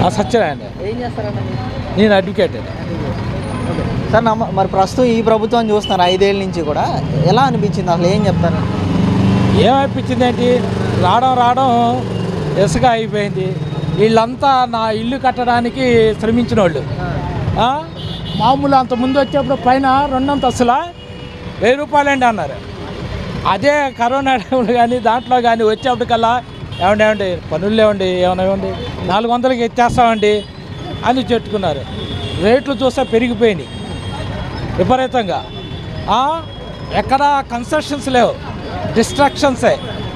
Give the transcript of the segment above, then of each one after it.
ఆ సత్యనారాయణ ఏం చేస్తారన్న మీరు? నేను అడ్వకేట్ ఓకే. సార్ నమ్మ మరి ప్రస్తుతం ఈ ప్రభుత్వం చూస్తున్నారు ఐదేళ్ళ నుంచి కూడా ఎలా అనిపించింది అసలు ఏం చెప్తారు ఏమనిపించింది ఏంటి రావడం రావడం ఇసుక అయిపోయింది వీళ్ళంతా నా ఇల్లు కట్టడానికి శ్రమించిన వాళ్ళు ఆ? మామూలు అంత ముందు వచ్చేప్పుడు పైన రెండంతస్తుల వెయ్యి రూపాయలండి అన్నారు అదే కరోనా టైంలో కానీ దాంట్లో కానీ వచ్చేప్పటికల్లా ఏమండి ఏమండి పనులు లేవండి ఏమైనా ఇవ్వండి నాలుగు వందలకి ఎత్తేస్తామండి అని చెట్టుకున్నారు రేట్లు చూస్తే పెరిగిపోయినాయి విపరీతంగా ఆ? ఎక్కడ కన్స్ట్రక్షన్స్ లేవు డిస్ట్రక్షన్సే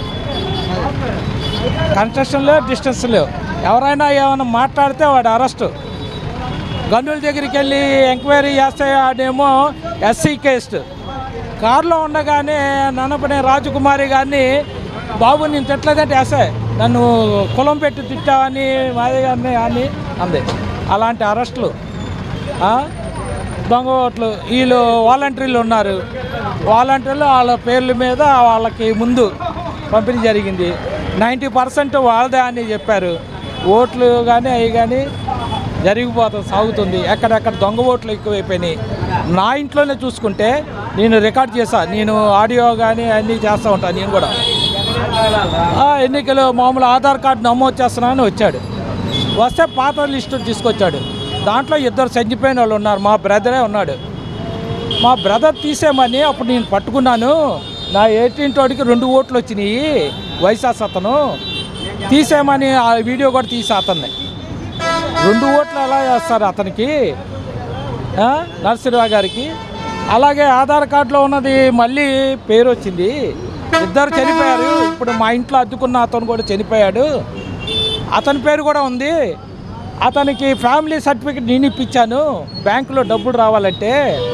కన్స్ట్రక్షన్ లేవు డిస్టెన్స్ లేవు ఎవరైనా ఏమైనా మాట్లాడితే వాడు అరెస్టు గన్నుల దగ్గరికి వెళ్ళి ఎంక్వైరీ చేస్తే ఆడేమో ఎస్సీ కేస్ట్ కారులో ఉండగానే నన్నపనే రాజకుమారి గారిని బాబు నేను తిట్టలేదంటే ఎస్ఐ నన్ను కులం పెట్టి తిట్టావని మాది గారిని అని అంది అలాంటి అరెస్టులు ఆ? దొంగ ఓట్లు వీళ్ళు వాలంటీర్లు ఉన్నారు వాలంటీర్లు వాళ్ళ పేర్ల మీద వాళ్ళకి ముందు పంపిణీ జరిగింది నైంటీ పర్సెంట్ వాళ్ళదే అని చెప్పారు ఓట్లు కానీ అవి కానీ జరిగిపోతుంది సాగుతుంది ఎక్కడెక్కడ దొంగ ఓట్లు ఎక్కువైపోయినాయి నా ఇంట్లోనే చూసుకుంటే నేను రికార్డ్ చేశా నేను ఆడియో కానీ అన్నీ చేస్తూ ఉంటాను నేను కూడా ఆ, ఎన్నికలు మామూలు ఆధార్ కార్డు నమోదు చేస్తున్నానని వచ్చాడు వస్తే పాత లిస్టు తీసుకొచ్చాడు దాంట్లో ఇద్దరు చనిపోయిన వాళ్ళు ఉన్నారు మా బ్రదరే ఉన్నాడు మా బ్రదర్ తీసేమని అప్పుడు నేను పట్టుకున్నాను నా ఎయిటీన్ తోటికి రెండు ఓట్లు వచ్చినాయి వైశాస్ అతను తీసేమని ఆ వీడియో కూడా తీసా అతన్ని రెండు ఓట్లు ఎలా చేస్తారు అతనికి ఆ? నరసింహరావు గారికి అలాగే ఆధార్ కార్డులో ఉన్నది మళ్ళీ పేరు వచ్చింది ఇద్దరు చనిపోయారు ఇప్పుడు మా ఇంట్లో అద్దుకున్న అతను కూడా చనిపోయాడు అతని పేరు కూడా ఉంది అతనికి ఫ్యామిలీ సర్టిఫికేట్ నేను ఇప్పించాను బ్యాంకులో డబ్బులు రావాలంటే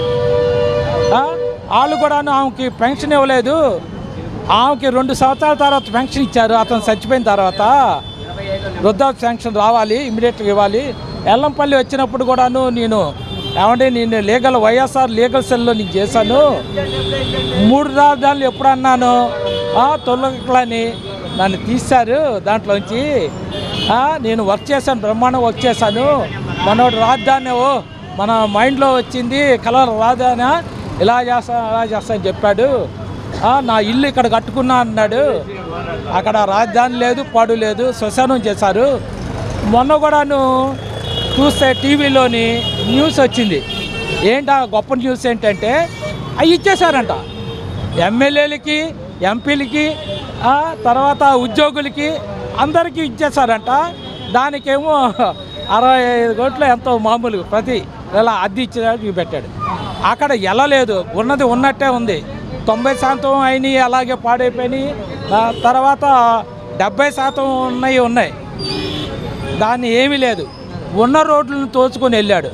ఆ? వాళ్ళు కూడా ఆమెకి పెన్షన్ ఇవ్వలేదు ఆమెకి రెండు సంవత్సరాల తర్వాత పెన్షన్ ఇచ్చారు అతను చచ్చిపోయిన తర్వాత వృద్ధాప్య పెన్షన్ రావాలి ఇమీడియట్గా ఇవ్వాలి ఎల్లంపల్లి వచ్చినప్పుడు కూడాను నేను ఏమంటే నేను లీగల్ వైఎస్ఆర్ లీగల్ సెల్లో నేను చేశాను మూడు రాజధానులు ఎప్పుడు అన్నాను తొలగలని నన్ను తీశారు దాంట్లోంచి ఆ, నేను వర్క్ చేశాను బ్రహ్మాండం వర్క్ చేశాను మనోడు రాజధాని ఓ మన మైండ్లో వచ్చింది కలర్ రాజధాని ఇలా చేస్తా అలా చేస్తా అని చెప్పాడు ఆ, నా ఇల్లు ఇక్కడ కట్టుకున్నా అన్నాడు అక్కడ రాజధాని లేదు పాడు లేదు శ్మశానం చేశారు మొన్న కూడాను చూస్తే టీవీలోని న్యూస్ వచ్చింది ఏంటా గొప్ప న్యూస్ ఏంటంటే అవి ఇచ్చేశారంట ఎమ్మెల్యేలకి ఎంపీలకి ఆ, తర్వాత ఉద్యోగులకి అందరికీ ఇచ్చేసారంట దానికేమో అరవై ఐదు కోట్లు ఎంతో మామూలు ప్రతి నెల అద్దె ఇచ్చేదానికి పెట్టాడు అక్కడ ఎలా లేదు ఉన్నది ఉన్నట్టే ఉంది తొంభై శాతం అయినాయి అలాగే పాడైపోయినాయి ఆ, తర్వాత డెబ్బై శాతం ఉన్నాయి ఉన్నాయి దాన్ని ఏమీ లేదు ఉన్న రోడ్లను తోచుకొని వెళ్ళాడు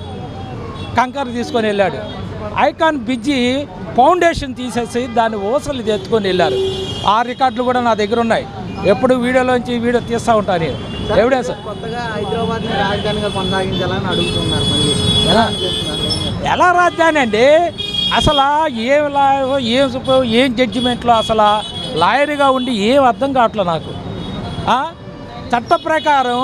కంకర తీసుకొని వెళ్ళాడు ఐకాన్ బ్రిడ్జి ఫౌండేషన్ తీసేసి దాన్ని ఓసలు ఎత్తుకొని వెళ్ళారు ఆ రికార్డులు కూడా నా దగ్గర ఉన్నాయి ఎప్పుడు వీడియోలోంచి వీడియో తీస్తూ ఉంటాను నేను ఎవిడెన్స్ కొత్తగా హైదరాబాద్ ని రాజధానిగా కొనసాగించాలని అడుగుతున్నారు మళ్ళీ ఎలా అనిపిస్తున్నారు ఎలా రాజధాని అండి అసలు ఏం లా ఏం సుప- ఏం జడ్జిమెంట్లో అసలు లాయర్గా ఉండి ఏం అర్థం కావట్లేదు నాకు ఆ? చట్ట ప్రకారం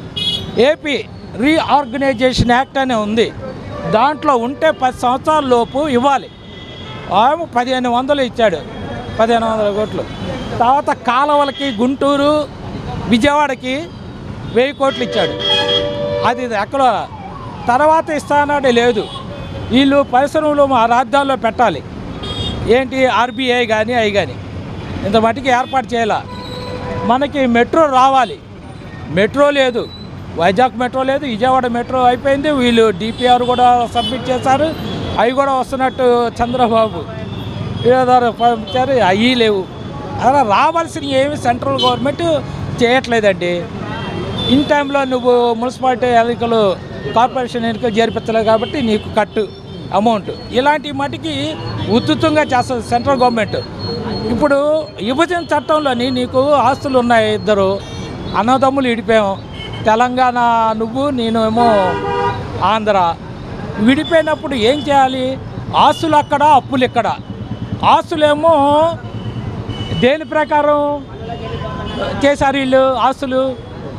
ఏపీ రీఆర్గనైజేషన్ యాక్ట్ అనే ఉంది దాంట్లో ఉంటే పది సంవత్సరాల లోపు ఇవ్వాలి ఆమె పదిహేను వందలు ఇచ్చాడు పదిహేను వందల కోట్లు తర్వాత కాలువలకి గుంటూరు విజయవాడకి వెయ్యి కోట్లు ఇచ్చాడు అది ఎక్కడ తర్వాత ఇస్తానాడే లేదు వీళ్ళు పరిశ్రమలు మా రాజధానిలో పెట్టాలి ఏంటి ఆర్బీఐ కానీ అవి కానీ ఇంత మటుకు ఏర్పాటు చేయాల మనకి మెట్రో రావాలి మెట్రో లేదు వైజాగ్ మెట్రో లేదు విజయవాడ మెట్రో అయిపోయింది వీళ్ళు డిపిఆర్ కూడా సబ్మిట్ చేశారు అవి కూడా వస్తున్నట్టు చంద్రబాబు వీళ్ళ పంపించారు అవి లేవు అలా రావాల్సిన ఏమి సెంట్రల్ గవర్నమెంట్ చేయట్లేదండి ఇన్ టైంలో నువ్వు మున్సిపాలిటీ ఎన్నికలు కార్పొరేషన్ ఎన్నికలు జరిపించలేవు కాబట్టి నీకు కట్టు అమౌంట్ ఇలాంటి మటుకి ఉద్ధృతంగా చేస్తుంది సెంట్రల్ గవర్నమెంట్ ఇప్పుడు విభజన చట్టంలోని నీకు ఆస్తులు ఉన్నాయి ఇద్దరు అన్నదమ్ములు విడిపోయాం తెలంగాణ నువ్వు నేను ఏమో ఆంధ్ర విడిపోయినప్పుడు ఏం చేయాలి ఆస్తులు అక్కడ అప్పులు ఇక్కడ ఆస్తులేమో దేని ప్రకారం చేశారు వీళ్ళు ఆస్తులు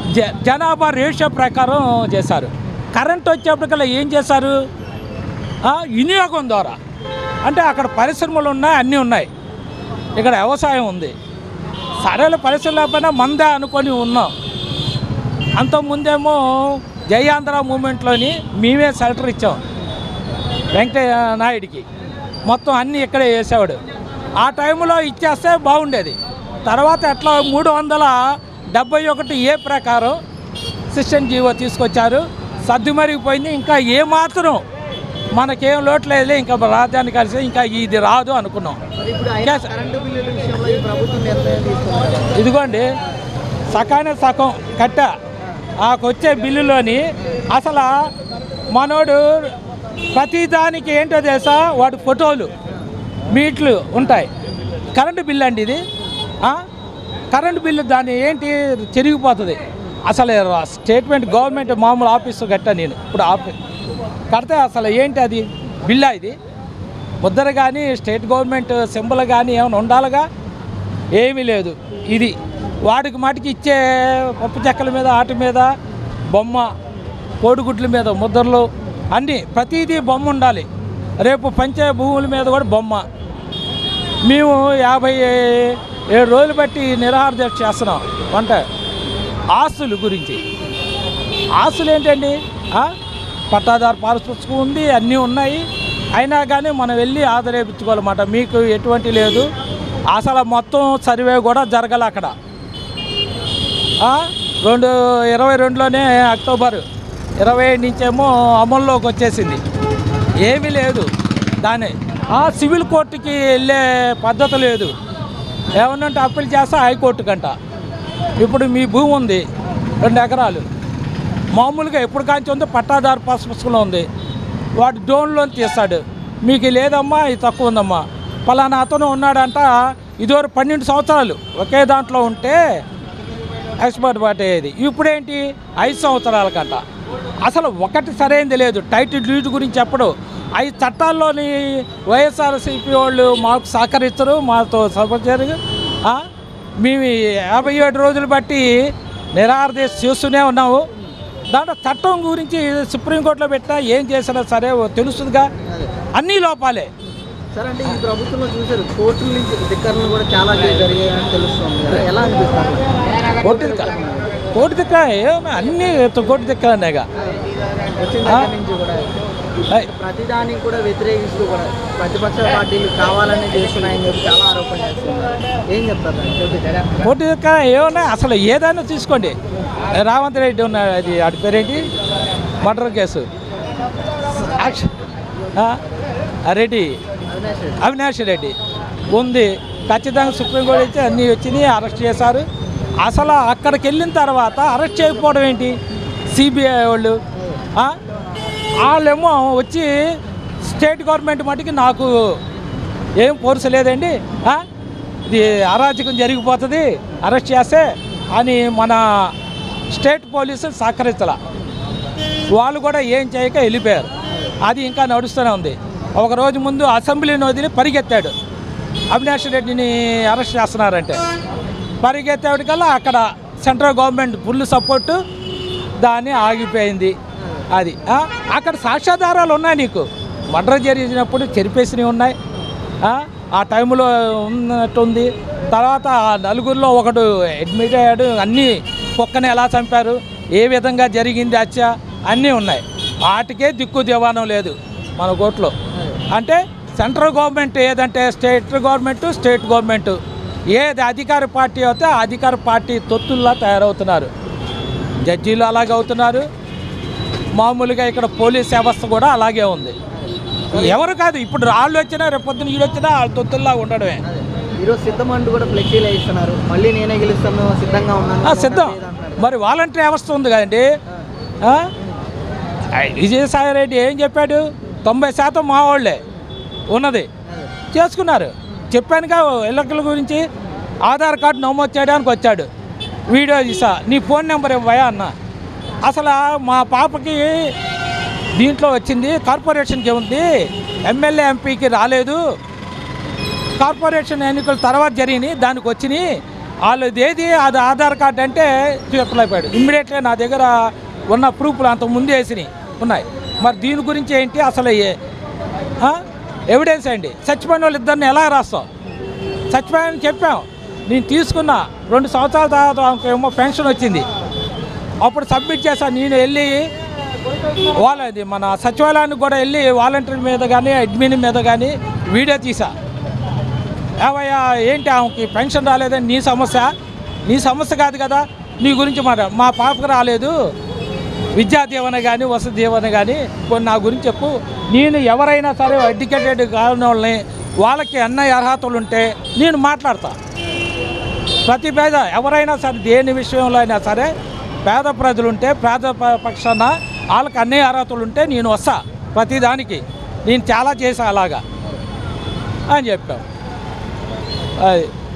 జ జనాభా రేషియో ప్రకారం చేశారు కరెంట్ వచ్చేప్పటికల్లా ఏం చేశారు ఆ, వినియోగం ద్వారా అంటే అక్కడ పరిశ్రమలు ఉన్నాయి అన్నీ ఉన్నాయి ఇక్కడ వ్యవసాయం ఉంది సరైన పరిశ్రమ లేకపోయినా మందే అనుకొని ఉన్నాం అంతకుముందేమో జయాంధ్ర మూమెంట్లోని మేమే సెలటర్ ఇచ్చాం వెంకటయ్య నాయుడికి మొత్తం అన్నీ ఇక్కడే వేసేవాడు ఆ టైంలో ఇచ్చేస్తే బాగుండేది తర్వాత ఎట్లా మూడు వందల డెబ్బై ఒకటి ఏ ప్రకారం సిస్టమ్ జీవో తీసుకొచ్చారు సర్దుమరిగిపోయింది ఇంకా ఏమాత్రం మనకేం లోటు లేదులే ఇంకా రాజ్యాన్ని కలిసి ఇంకా ఇది రాదు అనుకున్నాం మరి ఇప్పుడు అయినా Yes. కరెంటు బిల్లుల విషయంలో ఈ ప్రభుత్వం నిర్ణయం తీసుకున్నారు ఇదిగోండి సకానే సగం కట్ట ఆకొచ్చే బిల్లులోని అసలు మనోడు ప్రతిదానికి ఏంటో తెలుసా వాడి ఫోటోలు మీట్లు ఉంటాయి కరెంటు బిల్లు అండి ఇది ఆ? కరెంటు బిల్లు దాన్ని ఏంటి చెరిగిపోతుంది అసలు స్టేట్మెంట్ గవర్నమెంట్ మామూలు ఆఫీసు కట్టా నేను ఇప్పుడు ఆఫీ కడితే అసలు ఏంటి అది బిల్లా ఇది ముద్ర కానీ స్టేట్ గవర్నమెంట్ సింబల్ కానీ ఏమైనా ఉండాలిగా ఏమీ లేదు ఇది వాడికి మాటికి ఇచ్చే పప్పు చెక్కల మీద ఆటి మీద బొమ్మ కోడిగుడ్ల మీద ముద్రలు అన్నీ ప్రతిదీ బొమ్మ ఉండాలి రేపు పంచే భూముల మీద కూడా బొమ్మ మేము యాభై ఏడు రోజులు బట్టి నిరాహార దీక్ష చేస్తున్నాం వంట ఆస్తుల గురించి ఆస్తులు ఏంటండి ఆ? పట్టాదారు పాస్ పుస్తకం ఉంది అన్నీ ఉన్నాయి అయినా కానీ మనం వెళ్ళి ఆదరేపించుకోవాలన్నమాట మీకు ఎటువంటి లేదు అసలు మొత్తం సర్వే కూడా జరగాలి అక్కడ ఆ? రెండు ఇరవై రెండులోనే అక్టోబర్ ఇరవై ఏడు నుంచేమో అమల్లోకి వచ్చేసింది ఏమీ లేదు దాని ఆ సివిల్ కోర్టుకి వెళ్ళే పద్ధతి లేదు ఏమన్నంటే అప్పీల్ చేస్తే హైకోర్టు కంట ఇప్పుడు మీ భూమి ఉంది రెండు ఎకరాలు మామూలుగా ఎప్పుడు కాంచి ఉందో పట్టాదారు పాస్ పుస్తకంలో ఉంది వాడు డోన్లో తీస్తాడు మీకు లేదమ్మా ఇది తక్కువ ఉందమ్మా పలానా అతను ఉన్నాడంట ఇదివరకు పన్నెండు సంవత్సరాలు ఒకే దాంట్లో ఉంటే ఎక్స్పర్ట్ పట్టేది ఇప్పుడేంటి ఐదు సంవత్సరాలకంట అసలు ఒకటి సరైనది లేదు టైటిల్ డీడ్ గురించి చెప్పడు ఐదు చట్టాల్లోని వైఎస్ఆర్సీపీ వాళ్ళు మాకు సహకరిస్తారు మాతో సహకరించారు ఆ? మేము ఈ యాభై ఏడు రోజులు బట్టి నిరారదీశ చేస్తూనే ఉన్నాము దాంట్లో చట్టం గురించి సుప్రీంకోర్టులో పెట్టినా ఏం చేసినా సరే తెలుస్తుందిగా అదే అన్నీ లోపాలే సరే అంటే ఈ ప్రభుత్వంలో చూశారు కోర్టుల నుంచి ధిక్కరణలు కూడా చాలా జరిగాయని తెలుస్తుంది కదా ఎలా అనిపిస్తుంది కోర్టు దిక్క కోర్టు దిక్క ఏమన్నా అన్నీ కోర్టు దిక్కనేగా వచ్చిన దగ్గర నుంచి కూడా ప్రతిదానికి కూడా వ్యతిరేకిస్తూ కూడా ప్రతిపక్ష పార్టీలు కావాలని చేస్తున్నాయని చెప్పి చాలా ఆరోపణ చేస్తున్నారు ఏం చెప్తారు దానికి? కోర్టు యొక్క ఏమన్నా అసలు ఏదైనా తీసుకోండి రావంత్ రెడ్డి ఉన్నాడు అది వాడి పేరేంటి మర్డర్ కేసు యాక్షన్ ఆ? ఆ రెడ్డి అవినాష్ రెడ్డి. అవినాష్ రెడ్డి ఉంది ఖచ్చితంగా సుప్రీంకోర్టు ఇచ్చి అన్నీ వచ్చినాయి అరెస్ట్ చేశారు అసలు అక్కడికి వెళ్ళిన తర్వాత అరెస్ట్ చేయకపోవడం ఏంటి సిబిఐ వాళ్ళు ఆ? వాళ్ళేమో వచ్చి స్టేట్ గవర్నమెంట్ మటుకి నాకు ఏం ఫోర్స్ లేదండి ఆ? ఇది అరాచకం జరిగిపోతుంది అరెస్ట్ చేస్తే అని మన స్టేట్ పోలీసు సహకరించాల వాళ్ళు కూడా ఏం చేయక వెళ్ళిపోయారు అది ఇంకా నడుస్తూనే ఉంది ఒక రోజు ముందు అసెంబ్లీని వదిలి పరిగెత్తాడు అవినాష్ రెడ్డిని అరెస్ట్ చేస్తున్నారంటే పరిగెత్తేటికల్లా అక్కడ సెంట్రల్ గవర్నమెంట్ ఫుల్ సపోర్టు దాన్ని ఆగిపోయింది అది ఆ, అక్కడ సాక్ష్యాధారాలు ఉన్నాయి నీకు మర్డర్ జరిగినప్పుడు చెరిపేసినవి ఉన్నాయి ఆ, ఆ టైంలో ఉన్నట్టుంది తర్వాత ఆ నలుగురిలో ఒకడు అడ్మిట్ అయ్యాడు అన్నీ కుక్కని ఎలా చంపారు ఏ విధంగా జరిగింది హత్య అన్నీ ఉన్నాయి వాటికే దిక్కు దివానం లేదు మన కోర్టులో అంటే సెంట్రల్ గవర్నమెంట్ ఏదంటే స్టేట్ గవర్నమెంట్ స్టేట్ గవర్నమెంట్ ఏది అధికార పార్టీ అయితే ఆ అధికార పార్టీ తొత్తుల్లా తయారవుతున్నారు జడ్జీలు అలాగే అవుతున్నారు మామూలుగా ఇక్కడ పోలీస్ వ్యవస్థ కూడా అలాగే ఉంది ఎవరు కాదు ఇప్పుడు వాళ్ళు వచ్చినా రేపు పొద్దున వీళ్ళు వచ్చినా వాళ్ళ తొత్తుల్లా ఉండడమే అదే. ఈరోజు సిద్ధమంటూ కూడా ఫ్లెక్సీలు వేయిస్తున్నారు మళ్ళీ నేనే గెలుస్తాను సిద్ధంగా ఉన్నాను ఆ, సిద్ధం మరి వాలంటరీ వ్యవస్థ ఉంది కదండి ఆ? ఆ, విజయసాయి రెడ్డి ఏం చెప్పాడు తొంభై శాతం మా వాళ్ళే ఉన్నది చేసుకున్నారు చెప్పానుగా ఎన్నికల గురించి ఆధార్ కార్డు నమోదు చేయడానికి వచ్చాడు వీడియో తీసా నీ ఫోన్ నెంబర్ ఇవ్వయా అన్న అసలు మా పాపకి దీంట్లో వచ్చింది కార్పొరేషన్కి ఉంది ఎమ్మెల్యే ఎంపీకి రాలేదు కార్పొరేషన్ ఎన్నికలు తర్వాత జరిగినాయి దానికి వచ్చినాయి వాళ్ళది ఏది అది ఆధార్ కార్డు అంటే అయిపోయాడు ఇమ్మీడియట్లీ నా దగ్గర ఉన్న ప్రూఫ్లు అంత ముందు వేసినాయి ఉన్నాయి మరి దీని గురించి ఏంటి అసలు ఏ- ఆ? ఎవిడెన్స్ అండి చచ్చిపోయిన వాళ్ళు ఇద్దరిని ఎలా రాస్తాం చచ్చిపోయాయని చెప్పాం నేను తీసుకున్న రెండు సంవత్సరాల తర్వాత ఆమెకు ఏమో పెన్షన్ వచ్చింది అప్పుడు సబ్మిట్ చేశాను నేను వెళ్ళి వాళ్ళది మన సచివాలయానికి కూడా వెళ్ళి వాలంటీర్ మీద కానీ అడ్మిన్ మీద కానీ వీడియో తీసా ఏవయ్యా ఏంటి ఆమెకి పెన్షన్ రాలేదని నీ సమస్య నీ సమస్య కాదు కదా నీ గురించి మాట మా పాపకు రాలేదు విద్యా దీవెన కానీ వసతి దీవెన కానీ కొన్ని నా గురించి చెప్పు నేను ఎవరైనా సరే ఎడ్యుకేటెడ్ కాని వాళ్ళని వాళ్ళకి అన్న అర్హతలు ఉంటే నేను మాట్లాడతా ప్రతి పేద ఎవరైనా సరే దేని విషయంలో అయినా సరే పేద ప్రజలు ఉంటే పేద ప- పక్షాన వాళ్ళకి అన్ని అర్హతలు ఉంటే నేను వస్తా ప్రతిదానికి నేను చాలా చేసా అలాగా అని చెప్పాం అది